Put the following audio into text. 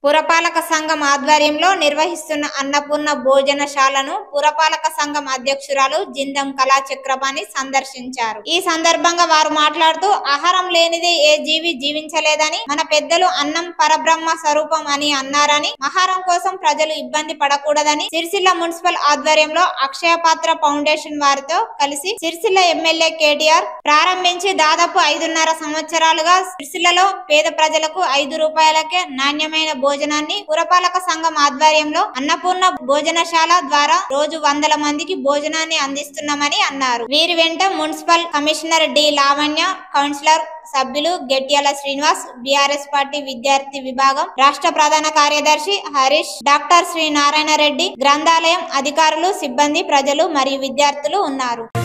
పురపాలక సంఘం ఆధ్వర్యంలో నిర్వహిస్తున్న అన్నపూర్ణ భోజనశాలను పురపాలక సంఘం అధ్యక్షురాలు జిందం కళా చక్రపాణి సందర్శించారు ఈ సందర్భంగా వారు మాట్లాడుతూ ఆహారం లేనిదే ఏ జీవి జీవించలేదని మన పెద్దలు అన్నం పరబ్రహ్మ స్వరూపం అని అన్నారని ఆహారం కోసం ప్రజలు ఇబ్బంది పడకూడదని సిరిసిల్ల మున్సిపల్ ఆధ్వర్యంలో అక్షయ పాత్ర ఫౌండేషన్ వారితో కలిసి సిరిసిల్ల ఎమ్మెల్యే కేటీఆర్ ప్రారంభించి దాదాపు ఐదున్నర సంవత్సరాలుగా సిరిసిల్లలో పేద ప్రజలకు ఐదు రూపాయలకే నాణ్యమైన భోజనాన్ని పురపాలక సంఘం ఆధ్వర్యంలో అన్నపూర్ణ భోజనశాల ద్వారా రోజు వందల మందికి భోజనాన్ని అందిస్తున్నామని అన్నారు వీరి వెంట municipal commissioner D Lavanya councillor సభ్యులు గెట్యాల శ్రీనివాస్ బీఆర్ఎస్ పార్టీ విద్యార్థి విభాగం రాష్ట్ర ప్రధాన కార్యదర్శి హరీష్ డాక్టర్ శ్రీ నారాయణ రెడ్డి గ్రంథాలయం అధికారులు సిబ్బంది ప్రజలు మరియు విద్యార్థులు ఉన్నారు